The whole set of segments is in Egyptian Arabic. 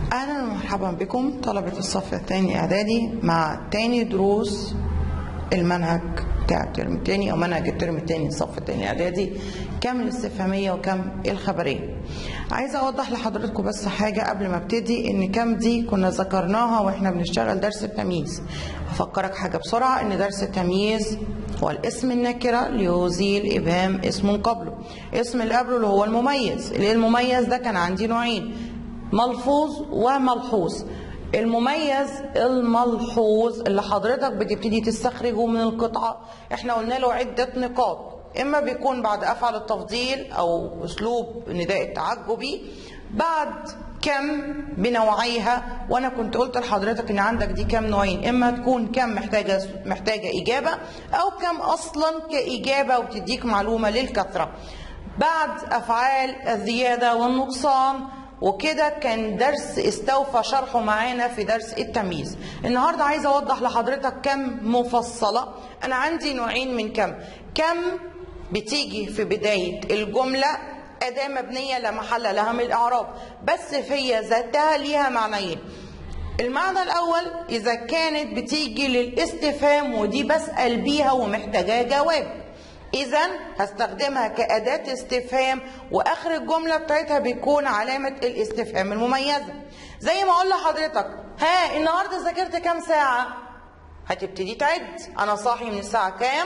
أهلا ومرحبا بكم طلبة الصف الثاني إعدادي مع تاني دروس المنهج بتاع الترم الثاني أو منهج الترم الثاني الصف الثاني إعدادي كم الاستفهامية وكم الخبرية عايزة أوضح لحضراتكم بس حاجة قبل ما ابتدي إن كم دي كنا ذكرناها وإحنا بنشتغل درس التمييز أفكرك حاجة بسرعة إن درس التمييز هو الاسم النكرة ليزيل إبهام اسم قبله اسم اللي قبله اللي هو المميز اللي المميز ده كان عندي نوعين ملفوظ وملحوظ المميز الملحوظ اللي حضرتك بتبتدي تستخرجه من القطعة احنا قلنا له عدة نقاط اما بيكون بعد افعل التفضيل او اسلوب نداء التعجبي بعد كم بنوعيها وانا كنت قلت لحضرتك ان عندك دي كم نوعين اما تكون كم محتاجه محتاجه اجابه او كم اصلا كاجابه وتديك معلومه للكثره بعد افعال الزياده والنقصان وكده كان درس استوفى شرحه معانا في درس التمييز النهارده عايزه اوضح لحضرتك كم مفصله انا عندي نوعين من كم كم بتيجي في بدايه الجمله أداة مبنية لا محل لها من الإعراب بس هي ذاتها ليها معنيين المعنى الأول إذا كانت بتيجي للاستفهام ودي بسأل بيها ومحتاجاه جواب إذا هستخدمها كأداة استفهام وآخر الجملة بتاعتها بيكون علامة الاستفهام المميزة زي ما أقول لحضرتك ها النهاردة ذاكرت كام ساعة؟ هتبتدي تعد انا صاحي من الساعه كام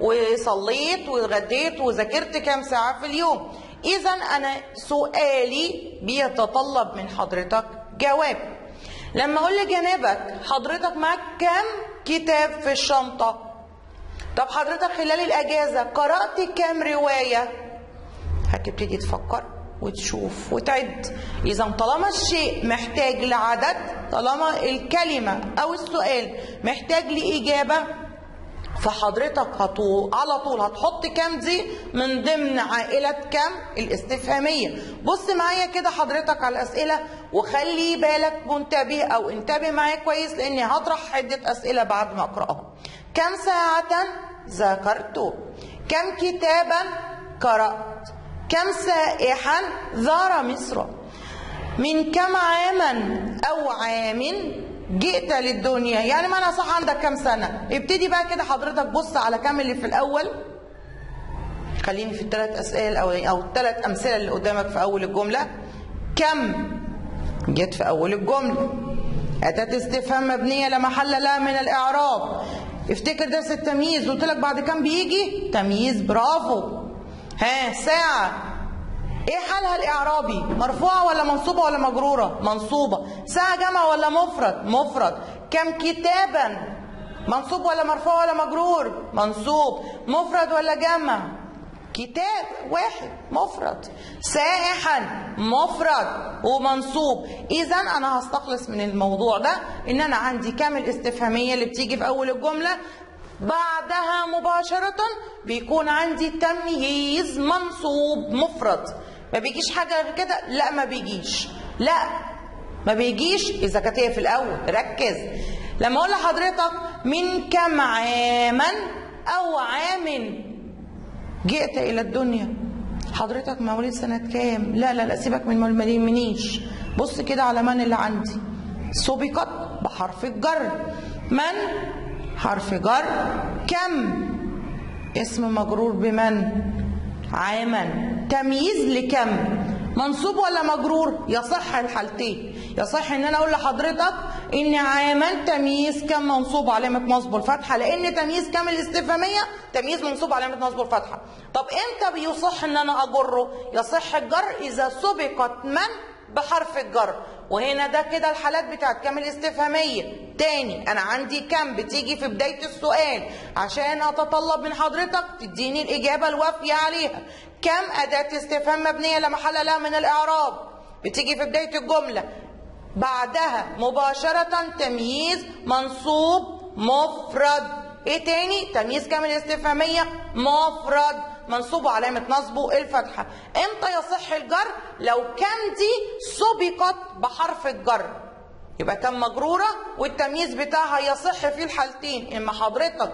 وصليت وغديت وذاكرت كام ساعه في اليوم اذا انا سؤالي بيتطلب من حضرتك جواب لما اقول لجنابك حضرتك معاك كام كتاب في الشنطه طب حضرتك خلال الاجازه قرات كام روايه هتبتدي تفكر وتشوف وتعد اذا طالما الشيء محتاج لعدد طالما الكلمه او السؤال محتاج لاجابه فحضرتك هطول على طول هتحط كام دي من ضمن عائلة كام الاستفهامية بص معايا كده حضرتك على الأسئلة وخلي بالك منتبه أو انتبه معايا كويس لأني هطرح عدة أسئلة بعد ما أقرأها كم ساعة ذاكرت كم كتابا قرأت كم سائحا زار مصر من كم عاما أو عام جئت للدنيا يعني ما انا صح عندك كام سنه ابتدي بقى كده حضرتك بص على كام اللي في الاول خليني في الثلاث اسئله او او الثلاث امثله اللي قدامك في اول الجمله كم جت في اول الجمله اتت استفهام مبنيه لا محل لها من الاعراب افتكر درس التمييز قلت لك بعد كام بيجي تمييز برافو ها ساعه ايه حالها الاعرابي مرفوعه ولا منصوبه ولا مجروره منصوبه ساعه جمع ولا مفرد مفرد كم كتابا منصوب ولا مرفوع ولا مجرور منصوب مفرد ولا جمع كتاب واحد مفرد سائحا مفرد ومنصوب اذا انا هستخلص من الموضوع ده ان انا عندي كم الاستفهاميه اللي بتيجي في اول الجمله بعدها مباشرة بيكون عندي تمييز منصوب مفرد ما بيجيش حاجة غير كده لا ما بيجيش لا ما بيجيش إذا كانت هي في الأول ركز لما أقول لحضرتك من كم عاما أو عام جئت إلى الدنيا حضرتك مواليد سنة كام لا لا لا سيبك من ما يهمنيش بص كده على من اللي عندي سبقت بحرف الجر من حرف جر كم اسم مجرور بمن عاما تمييز لكم منصوب ولا مجرور يصح الحالتين يصح ان انا اقول لحضرتك ان عاما تمييز كم منصوب علامه نصب الفتحه لان تمييز كم الاستفهاميه تمييز منصوب علامه نصب الفتحه طب امتى بيصح ان انا اجره يصح الجر اذا سبقت من بحرف الجر وهنا ده كده الحالات بتاعت كم الاستفهامية تاني أنا عندي كم بتيجي في بداية السؤال عشان أتطلب من حضرتك تديني الإجابة الوافية عليها كم أداة استفهام مبنية لا محل لها من الإعراب بتيجي في بداية الجملة بعدها مباشرة تمييز منصوب مفرد ايه تاني تمييز كامل الاستفهامية مفرد منصوب علامة نصبه الفتحة امتى يصح الجر لو كان دي سبقت بحرف الجر يبقى كان مجرورة والتمييز بتاعها يصح في الحالتين اما حضرتك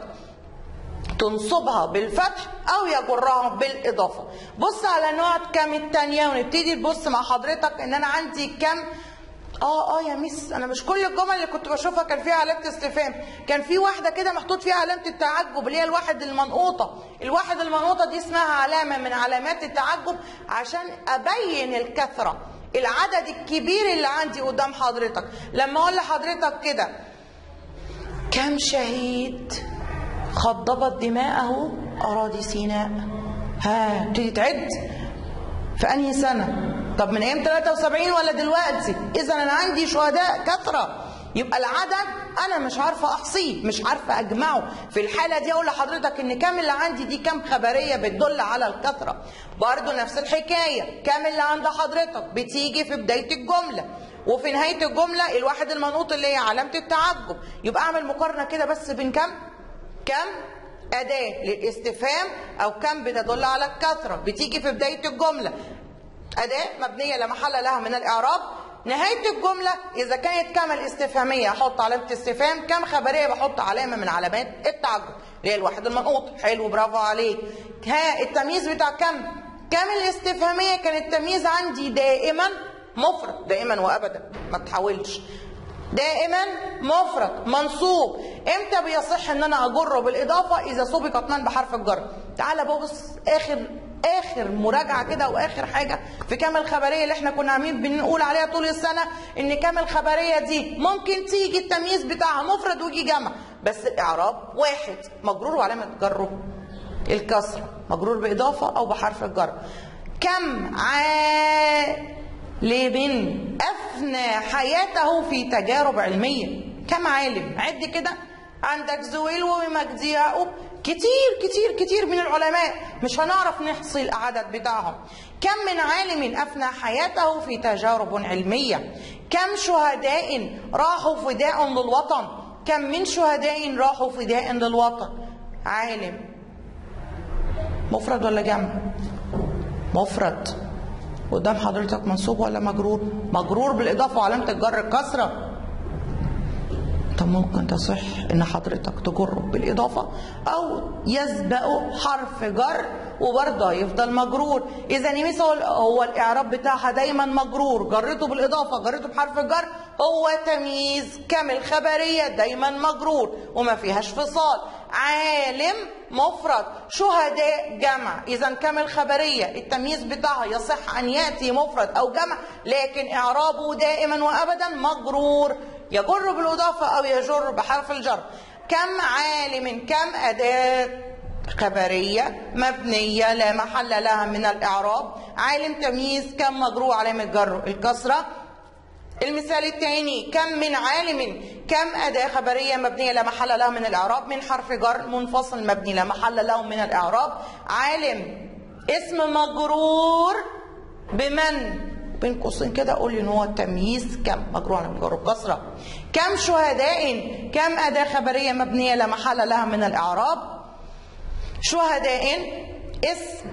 تنصبها بالفتح او يجرها بالاضافة بص على نوع كم التانية ونبتدي نبص مع حضرتك ان انا عندي كم اه اه يا ميس انا مش كل الجمل اللي كنت بشوفها كان فيها علامه استفهام كان في واحده كده محطوط فيها علامه التعجب اللي هي الواحد المنقوطه الواحد المنقوطه دي اسمها علامه من علامات التعجب عشان ابين الكثره العدد الكبير اللي عندي قدام حضرتك لما اقول لحضرتك كده كم شهيد خضبت دماءه اراضي سيناء ها تبتدي تعد في انهي سنه طب من ايام 73 ولا دلوقتي اذا انا عندي شهداء كثره يبقى العدد انا مش عارفه احصيه مش عارفه اجمعه في الحاله دي اقول لحضرتك ان كام اللي عندي دي كام خبريه بتدل على الكثره برضو نفس الحكايه كام اللي عند حضرتك بتيجي في بدايه الجمله وفي نهايه الجمله الواحد المنقوط اللي هي علامه التعجب يبقى اعمل مقارنه كده بس بين كام كم أداة للاستفهام أو كم بتدل على الكثرة بتيجي في بداية الجملة أداة مبنية لا محل لها من الإعراب نهاية الجملة إذا كانت كم الاستفهامية أحط علامة استفهام كم خبرية بحط علامة من علامات التعجب اللي هي الواحد المنقوط حلو برافو عليك ها التمييز بتاع كم كم الاستفهامية كان التمييز عندي دائما مفرد دائما وأبدا ما تحاولش دائما مفرد منصوب امتى بيصح ان انا اجره بالاضافه اذا سبقت من بحرف الجر تعال بص اخر اخر مراجعه كده واخر حاجه في كام الخبريه اللي احنا كنا عاملين بنقول عليها طول السنه ان كام الخبريه دي ممكن تيجي التمييز بتاعها مفرد ويجي جمع بس الاعراب واحد مجرور وعلامه جره الكسره مجرور باضافه او بحرف الجر كم عالم افنى حياته في تجارب علميه كم عالم عد كده عندك زويل ومجدي يعقوب كتير كتير كتير من العلماء مش هنعرف نحصي العدد بتاعهم كم من عالم أفنى حياته في تجارب علمية كم شهداء راحوا فداء للوطن كم من شهداء راحوا فداء للوطن عالم مفرد ولا جمع مفرد قدام حضرتك منصوب ولا مجرور مجرور بالإضافة وعلامة الجر الكسرة طب ممكن تصح ان حضرتك تجره بالاضافه او يسبق حرف جر وبرضه يفضل مجرور اذا يميس هو الاعراب بتاعها دايما مجرور جرته بالاضافه جرته بحرف الجر هو تمييز كامل خبريه دايما مجرور وما فيهاش فصال عالم مفرد شهداء جمع اذا كامل خبريه التمييز بتاعها يصح ان ياتي مفرد او جمع لكن اعرابه دائما وابدا مجرور يجر بالإضافة أو يجر بحرف الجر كم عالم كم أداة خبرية مبنية لا محل لها من الإعراب عالم تمييز كم مجروع علامة جر الكسرة المثال الثاني كم من عالم كم أداة خبرية مبنية لا محل لها من الإعراب من حرف جر منفصل مبني لا محل له من الإعراب عالم اسم مجرور بمن بين قوسين كده اقول ان هو تمييز كم مجرور على مجرور كسره كم شهداء كم اداه خبريه مبنيه لا محل لها من الاعراب شهداء اسم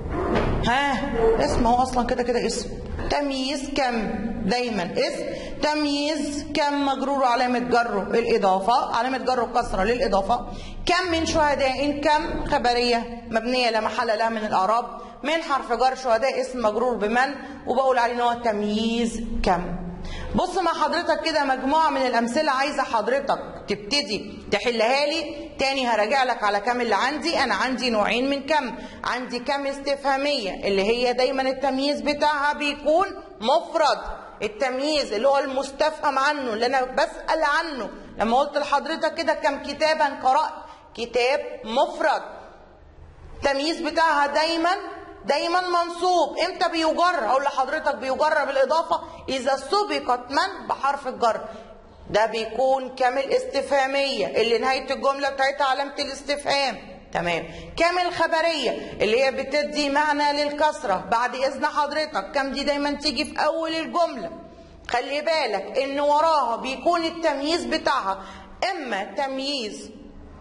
ها اسم هو اصلا كده كده اسم تمييز كم دايما اسم تمييز كم مجرور علامة جره الإضافة علامة جره كسرة للإضافة كم من شهداء كم خبرية مبنية لا محل لها من الأعراب من حرف جر شهداء اسم مجرور بمن وبقول عليه ان هو تمييز كم بص مع حضرتك كده مجموعة من الأمثلة عايزة حضرتك تبتدي تحلها لي تاني هراجع لك على كم اللي عندي أنا عندي نوعين من كم عندي كم استفهامية اللي هي دايما التمييز بتاعها بيكون مفرد التمييز اللي هو المستفهم عنه اللي أنا بسأل عنه لما قلت لحضرتك كده كم كتابا قرأت كتاب مفرد التمييز بتاعها دايما دايما منصوب امتى بيجر اقول لحضرتك بيجر بالاضافه اذا سبقت من بحرف الجر ده بيكون كامل استفهاميه اللي نهايه الجمله بتاعتها علامه الاستفهام تمام كامل خبريه اللي هي بتدي معنى للكسره بعد اذن حضرتك كم دي دايما تيجي في اول الجمله خلي بالك ان وراها بيكون التمييز بتاعها اما تمييز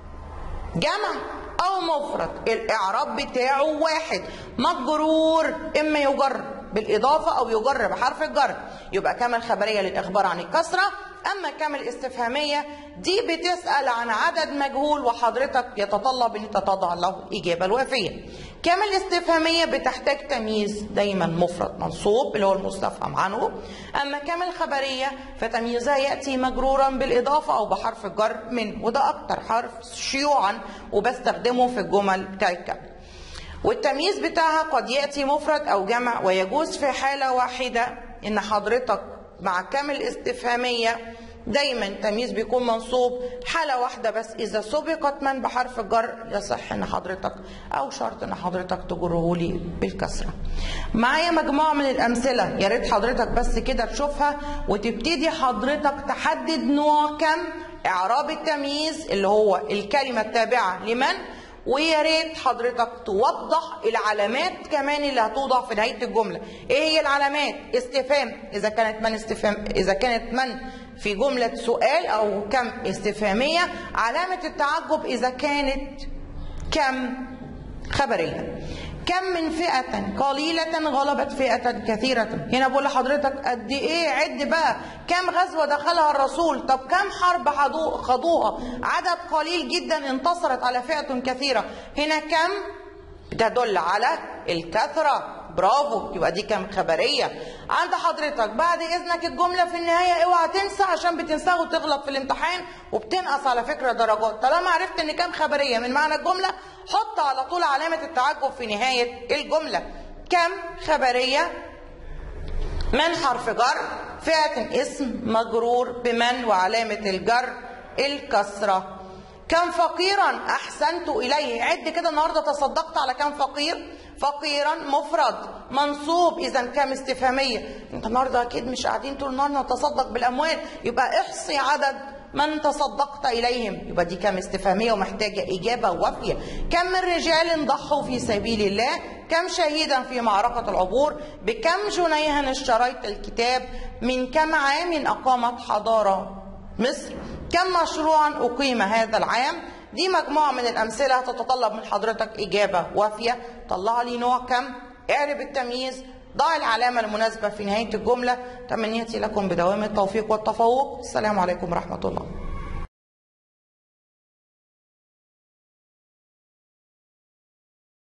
جمع او مفرد الاعراب بتاعه واحد مجرور اما يجر بالاضافه او يجر بحرف الجر يبقى كامل خبريه للاخبار عن الكسره اما كامل استفهاميه دي بتسال عن عدد مجهول وحضرتك يتطلب ان تضع له الاجابه الوافيه كم الاستفهامية بتحتاج تمييز دايما مفرد منصوب اللي هو المستفهم عنه أما كم الخبرية فتمييزها يأتي مجرورا بالإضافة أو بحرف الجر من وده أكتر حرف شيوعا وبستخدمه في الجمل بتاعت كم والتمييز بتاعها قد يأتي مفرد أو جمع ويجوز في حالة واحدة إن حضرتك مع كم الاستفهامية دايما تمييز بيكون منصوب حالة واحدة بس إذا سبقت من بحرف الجر يصح إن حضرتك أو شرط إن حضرتك تجره لي بالكسرة. معايا مجموعة من الأمثلة يا ريت حضرتك بس كده تشوفها وتبتدي حضرتك تحدد نوع كم إعراب التمييز اللي هو الكلمة التابعة لمن ويا ريت حضرتك توضح العلامات كمان اللي هتوضع في نهايه الجمله ايه هي العلامات استفهام اذا كانت من استفهام اذا كانت من في جمله سؤال او كم استفهاميه علامه التعجب اذا كانت كم خبريه كم من فئة قليلة غلبت فئة كثيرة هنا بقول لحضرتك قد ايه عد بقى كم غزوة دخلها الرسول طب كم حرب خضوها عدد قليل جدا انتصرت على فئة كثيرة هنا كم تدل على الكثرة برافو يبقى دي كم خبريه عند حضرتك بعد اذنك الجمله في النهايه اوعى تنسى عشان بتنساها وتغلط في الامتحان وبتنقص على فكره درجات طالما عرفت ان كم خبريه من معنى الجمله حط على طول علامه التعجب في نهايه الجمله كم خبريه من حرف جر فئه اسم مجرور بمن وعلامه الجر الكسره كم فقيرا احسنت اليه عد كده النهارده تصدقت على كم فقير فقيرا مفرد منصوب اذا كم استفهاميه انت النهارده اكيد مش قاعدين طول النهار نتصدق بالاموال يبقى احصي عدد من تصدقت اليهم يبقى دي كم استفهاميه ومحتاجه اجابه وافيه كم من رجال ضحوا في سبيل الله كم شهيدا في معركه العبور بكم جنيها اشتريت الكتاب من كم عام اقامت حضاره مصر كم مشروعا أقيم هذا العام دي مجموعة من الأمثلة تتطلب من حضرتك إجابة وافية طلع لي نوع كم اعرب التمييز ضع العلامة المناسبة في نهاية الجملة تمنيتي لكم بدوام التوفيق والتفوق السلام عليكم ورحمة الله